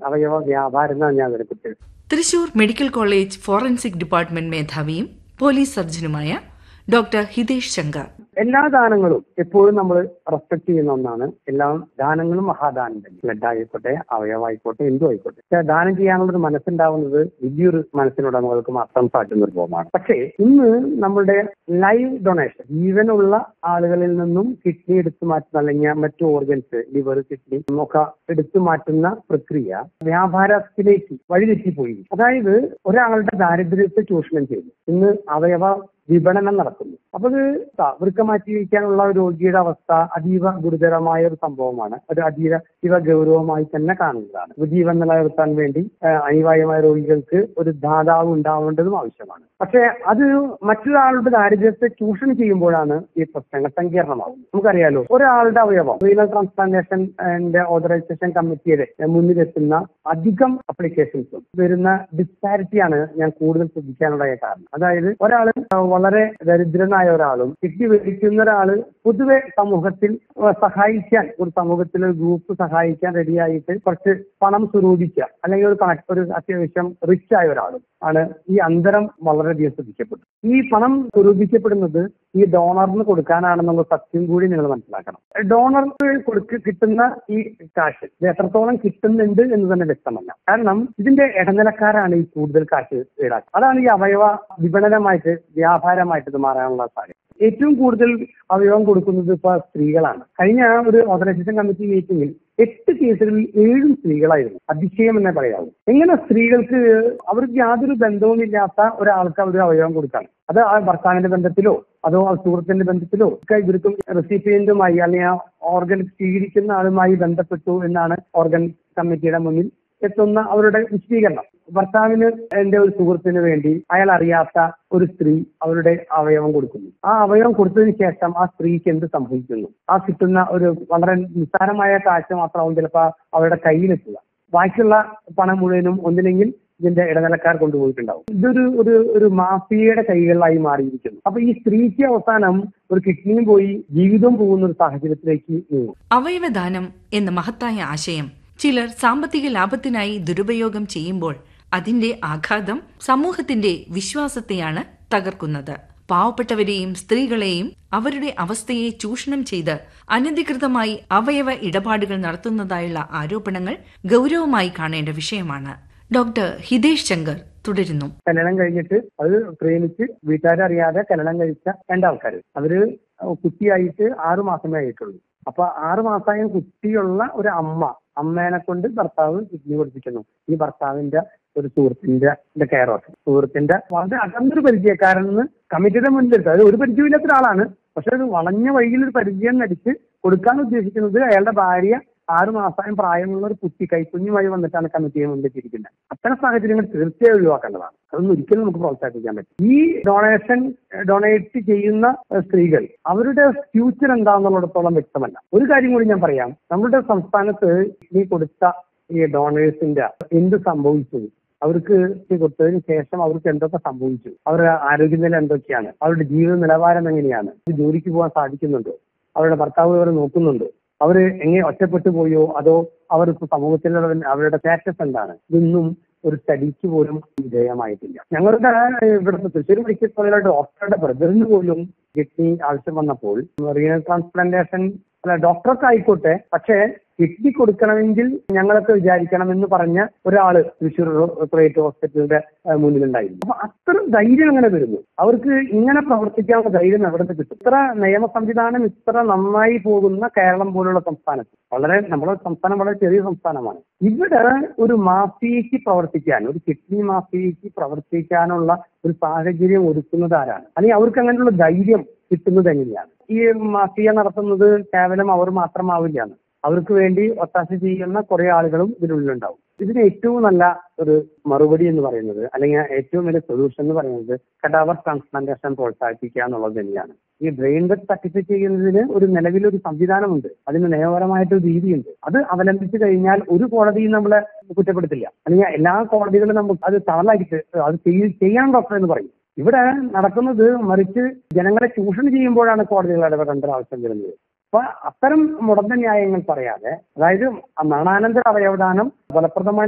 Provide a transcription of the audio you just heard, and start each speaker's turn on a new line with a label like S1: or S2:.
S1: അവയവ വ്യാപാരം എന്നാണ് ഞാൻ അതിനെ കുറിച്ച്
S2: Thrissur medical college forensic department മേധാവിയും പോലീസ് സർജനുമായ ഡോക്ടർ ഹിതേഷ് ശങ്കർ
S1: എല്ലാ ദാനങ്ങളും എപ്പോഴും നമ്മൾ റെസ്പെക്ട് ചെയ്യുന്ന ഒന്നാണ് എല്ലാ ദാനങ്ങളും മഹാദാനം തന്നെ ബ്ലഡ് ആയിക്കോട്ടെ അവയവായിക്കോട്ടെ എന്തും ആയിക്കോട്ടെ പക്ഷെ ദാനം ചെയ്യാനുള്ള ഒരു മനസ്സുണ്ടാവുന്നത് വലിയൊരു മനസ്സിനുടമകൾക്ക് മാത്രം സാധിക്കുന്ന ഒരു ഫോമാണ് പക്ഷേ ഇന്ന് നമ്മളുടെ ലൈവ് ഡൊണേഷൻ ജീവനുള്ള ആളുകളിൽ നിന്നും കിഡ്നി എടുത്തു മാറ്റുന്ന അല്ലെങ്കിൽ മറ്റു ഓർഗൻസ് ലിവർ കിഡ്നി ഒക്കെ എടുത്തു മാറ്റുന്ന പ്രക്രിയ വ്യാപാരത്തിലേക്ക് വഴിതെറ്റിപ്പോയി അതായത് ഒരാളുടെ ദാരിദ്ര്യത്തെ ചൂഷണം ചെയ്തു ഇന്ന് അവയവ വിപണനം നടക്കുന്നു അപ്പൊ ഇത് വൃക്ക മാറ്റി വയ്ക്കാനുള്ള ഒരു രോഗിയുടെ അവസ്ഥ അതീവ ഗുരുതരമായ ഒരു സംഭവമാണ് ഒരു അതീവ ഗൗരവമായി തന്നെ കാണുന്നതാണ് ഇപ്പൊ ജീവൻ നിലനിർത്താൻ വേണ്ടി ആ, അനിവാര്യമായ രോഗികൾക്ക് ഒരു ദാതാവ് ഉണ്ടാവേണ്ടതും ആവശ്യമാണ് പക്ഷേ അത് മറ്റൊരാളുടെ ദാരിദ്ര്യത്തെ ചൂഷണം ചെയ്യുമ്പോഴാണ് ഈ പ്രശ്നങ്ങൾ സങ്കീർണമാകുന്നത് നമുക്കറിയാലോ ഒരാളുടെ അവയവം റീനൽ ട്രാൻസ്പ്ലാന്റേഷൻ ആൻഡ് ഓതറൈസേഷൻ കമ്മിറ്റിയുടെ മുന്നിലെത്തുന്ന അധികം അപ്ലിക്കേഷൻസും വരുന്ന ഡിസ്പാരിറ്റിയാണ് ഞാൻ കൂടുതൽ ശ്രദ്ധിക്കാനുണ്ടായ കാരണം അതായത് ഒരാൾ വളരെ ദരിദ്രനായ ഒരാളും കിഡ്നി മേടിക്കുന്ന ഒരാള് പൊതുവെ സമൂഹത്തിൽ ഏഹ്, സഹായിക്കാൻ ഒരു സമൂഹത്തിലെ ഒരു ഗ്രൂപ്പ് സഹായിക്കാൻ റെഡിയായിട്ട് കുറച്ച് പണം സ്വരൂപിക്കുക അല്ലെങ്കിൽ ഒരു കണക്ട് ഒരു അത്യാവശ്യം റിച്ച് ആയ ഒരാളും ആണ് ഈ അന്തരം വളരെയധികം ശ്രദ്ധിക്കപ്പെട്ടു ഈ പണം സ്വരൂപിക്കപ്പെടുന്നത് ഈ ഡോണറിന് കൊടുക്കാനാണെന്നുള്ള സത്യം കൂടി നിങ്ങൾ മനസ്സിലാക്കണം ഡോണർക്ക് കൊടുക്ക കിട്ടുന്ന ഈ കാശ് ഇത് എത്രത്തോളം കിട്ടുന്നുണ്ട് എന്ന് തന്നെ വ്യക്തമല്ല കാരണം ഇതിന്റെ ഇടനിലക്കാരാണ് ഈ കൂടുതൽ കാശ് ഈടാക്കുക അതാണ് ഈ അവയവ വിപണനമായിട്ട് വ്യാപാരമായിട്ട് ഇത് മാറാനുള്ള സാധ്യത ഏറ്റവും കൂടുതൽ അവയവം കൊടുക്കുന്നത് ഇപ്പൊ സ്ത്രീകളാണ് കഴിഞ്ഞ ഒരു ഓർഗനൈസേഷൻ കമ്മിറ്റി മീറ്റിംഗിൽ എട്ട് കേസുകളിൽ ഏഴും സ്ത്രീകളായിരുന്നു അതിശയം എന്നേ പറയാവൂ എങ്ങനെ സ്ത്രീകൾക്ക് അവർക്ക് യാതൊരു ബന്ധവുമില്ലാത്ത ഒരാൾക്ക് അവർ അവയവം കൊടുക്കാണ് അത് ആ ഭർത്താവിന്റെ ബന്ധത്തിലോ അതോ ആ സുഹൃത്തിന്റെ ബന്ധത്തിലോ ഒക്കെ ഇവർക്കും റെസിപ്പിയന്റുമായി അല്ലെങ്കിൽ ആ ഓർഗൻ സ്വീകരിക്കുന്ന ആളുമായി ബന്ധപ്പെട്ടു എന്നാണ് ഓർഗൻ കമ്മിറ്റിയുടെ മുന്നിൽ എത്തുന്ന അവരുടെ വിശദീകരണം ഭർത്താവിന് എന്റെ ഒരു സുഹൃത്തിന് വേണ്ടി അയാൾ അറിയാത്ത ഒരു സ്ത്രീ അവരുടെ അവയവം കൊടുക്കുന്നു ആ അവയവം കൊടുത്തതിന് ശേഷം ആ സ്ത്രീക്ക് എന്ത് സംഭവിക്കുന്നു ആ കിട്ടുന്ന ഒരു വളരെ നിസ്സാരമായ കാഴ്ച മാത്രമാവും ചിലപ്പോൾ അവരുടെ കയ്യിലെത്തുക ബാക്കിയുള്ള പണം മുഴുവനും ഒന്നില്ലെങ്കിൽ ഇതിന്റെ ഇടനിലക്കാർ കൊണ്ടുപോയിട്ടുണ്ടാവും ഇതൊരു ഒരു ഒരു മാഫിയയുടെ കൈകളിലായി മാറിയിരിക്കുന്നു അപ്പൊ ഈ സ്ത്രീക്ക് അവസാനം ഒരു കിഡ്നിയും പോയി ജീവിതവും പോകുന്ന ഒരു സാഹചര്യത്തിലേക്ക് നീങ്ങും
S2: അവയവദാനം എന്ന മഹത്തായ ആശയം ചിലർ സാമ്പത്തിക ലാഭത്തിനായി ദുരുപയോഗം ചെയ്യുമ്പോൾ അതിന്റെ ആഘാതം സമൂഹത്തിന്റെ വിശ്വാസത്തെയാണ് തകർക്കുന്നത് പാവപ്പെട്ടവരെയും സ്ത്രീകളെയും അവരുടെ അവസ്ഥയെ ചൂഷണം ചെയ്ത് അനധികൃതമായി അവയവ ഇടപാടുകൾ നടത്തുന്നതായുള്ള ആരോപണങ്ങൾ ഗൗരവമായി കാണേണ്ട വിഷയമാണ് ഡോക്ടർ ഹിതേഷ് ശങ്കർ തുടരുന്നു
S1: കല്യാണം കഴിഞ്ഞിട്ട് അത് പ്രേമിച്ച് വീട്ടുകാരറിയാതെ കല്യാണം കഴിച്ച രണ്ടാൾക്കാർ അവര് കുട്ടിയായിട്ട് ആറു മാസമേ ആയിട്ടുള്ളൂ അപ്പൊ ആറു മാസമായ കുട്ടിയുള്ള ഒരു അമ്മ അമ്മേനെ കൊണ്ട് ഭർത്താവ് കിഡ്നി കൊടുപ്പിക്കുന്നു ഈ ഭർത്താവിന്റെ ഒരു സുഹൃത്തിന്റെ കെയർ ഓഫ് സുഹൃത്തിന്റെ വളരെ അകന്നൊരു പരിചയക്കാരൻ നിന്ന് കമ്മിറ്റിയുടെ മുന്നിലെടുത്ത് അത് ഒരു പരിചയമില്ലാത്ത ഒരാളാണ് പക്ഷെ അത് വളഞ്ഞ വഴിയിൽ ഒരു പരിചയം നടിച്ച് കൊടുക്കാൻ ഉദ്ദേശിക്കുന്നത് അയാളുടെ ഭാര്യ ആറു മാസം പ്രായമുള്ള ഒരു കുട്ടി കൈക്കുഞ്ഞുമായി വന്നിട്ടാണ് കമ്മിറ്റിയെ മുന്നിലെത്തിയിരിക്കുന്നത് അത്തരം സാഹചര്യങ്ങൾ തീർച്ചയായും ഒഴിവാക്കേണ്ടതാണ് അതൊന്നും ഒരിക്കലും നമുക്ക് പ്രോത്സാഹിപ്പിക്കാൻ പറ്റും ഈ ഡൊണേഷൻ ഡൊണേറ്റ് ചെയ്യുന്ന ഏഹ്, സ്ത്രീകൾ അവരുടെ ഫ്യൂച്ചർ എന്താണെന്നുള്ളിടത്തോളം വ്യക്തമല്ല ഒരു കാര്യം കൂടി ഞാൻ പറയാം നമ്മുടെ സംസ്ഥാനത്ത് ഈ കൊടുത്ത ഈ ഡോണേഴ്സിന്റെ എന്ത് സംഭവിച്ചു അവർക്ക് ഇത് കൊടുത്തതിന് ശേഷം അവർക്ക് എന്തൊക്കെ സംഭവിച്ചു അവരുടെ ആരോഗ്യനില എന്തൊക്കെയാണ് അവരുടെ ജീവിത നിലവാരം എങ്ങനെയാണ് ജോലിക്ക് പോകാൻ സാധിക്കുന്നുണ്ടോ അവരുടെ ഭർത്താവ് അവരെ നോക്കുന്നുണ്ടോ അവര് എങ്ങനെ ഒറ്റപ്പെട്ടു പോയോ അതോ അവർ ഇപ്പൊ സമൂഹത്തിലുള്ള അവരുടെ സ്റ്റാറ്റസ് എന്താണ് ഇതൊന്നും ഒരു സ്റ്റഡിക്ക് പോലും വിധേയമായിട്ടില്ല ഞങ്ങളുടെ ഇവിടുത്തെ തൃശ്ശൂർ മെഡിക്കൽ കോളേജിലെ ഡോക്ടറുടെ ബ്രദറിന് പോലും കിഡ്നി ആവശ്യം വന്നപ്പോൾ റീനൽ ട്രാൻസ്പ്ലാന്റേഷൻ അല്ല ഡോക്ടർക്ക് ആയിക്കോട്ടെ പക്ഷേ കിഡ്നി കൊടുക്കണമെങ്കിൽ ഞങ്ങളൊക്കെ വിചാരിക്കണം എന്ന് പറഞ്ഞ ഒരാള് തൃശ്ശൂർ പ്രൈവറ്റ് ഹോസ്പിറ്റലിന്റെ ഏഹ്, മുന്നിലുണ്ടായിരുന്നു അപ്പൊ അത്ര ധൈര്യം അങ്ങനെ വരുന്നു അവർക്ക് ഇങ്ങനെ പ്രവർത്തിക്കാനുള്ള ധൈര്യം എവിടെ നിന്ന് കിട്ടും ഇത്ര നിയമ സംവിധാനം ഇത്ര നന്നായി പോകുന്ന കേരളം പോലുള്ള സംസ്ഥാനത്ത് വളരെ നമ്മുടെ സംസ്ഥാനം വളരെ ചെറിയ സംസ്ഥാനമാണ് ഇവിടെ ഒരു മാഫിയയ്ക്ക് പ്രവർത്തിക്കാൻ ഒരു കിഡ്നി മാഫിയയ്ക്ക് പ്രവർത്തിക്കാനുള്ള ഒരു സാഹചര്യം ഒരുക്കുന്നത് ആരാണ് അല്ലെങ്കിൽ അവർക്ക് അങ്ങനെയുള്ള ധൈര്യം കിട്ടുന്നത് എങ്ങനെയാണ് ഈ മാഫിയ നടത്തുന്നത് കേവലം അവർ മാത്രമാവില്ല അവർക്ക് വേണ്ടി ഒത്താശ ചെയ്യുന്ന കുറെ ആളുകളും ഇതിനുള്ളിലുണ്ടാവും ഇതിന് ഏറ്റവും നല്ല ഒരു മറുപടി എന്ന് പറയുന്നത് അല്ലെങ്കിൽ ഏറ്റവും വലിയ സൊല്യൂഷൻ എന്ന് പറയുന്നത് കടാവർ ട്രാൻസ്പ്ലാന്റേഷൻ പ്രോത്സാഹിപ്പിക്കുക എന്നുള്ളത് തന്നെയാണ് ഈ ബ്രെയിൻ ഡെത്ത് തട്ടിപ്പ് ചെയ്യുന്നതിന് ഒരു നിലവിലൊരു സംവിധാനമുണ്ട് അതിന് നിയമപരമായിട്ടൊരു രീതിയുണ്ട് അത് അവലംബിച്ചു കഴിഞ്ഞാൽ ഒരു കോടതിയും നമ്മളെ കുറ്റപ്പെടുത്തില്ല അല്ലെങ്കിൽ എല്ലാ കോടതികളും നമുക്ക് അത് തളലായിട്ട് അത് ചെയ്യ- ചെയ്യാൻ ഡോക്ടർ എന്ന് പറയും ഇവിടെ നടക്കുന്നത് മറിച്ച് ജനങ്ങളെ ചൂഷണം ചെയ്യുമ്പോഴാണ് കോടതികൾ ഇടപെടേണ്ട ഒരു ആവശ്യം വരുന്നത് അപ്പൊ അത്തരം മുടന്ത ന്യായങ്ങൾ പറയാതെ അതായത് മരണാനന്തര അവയവദാനം ഫലപ്രദമായി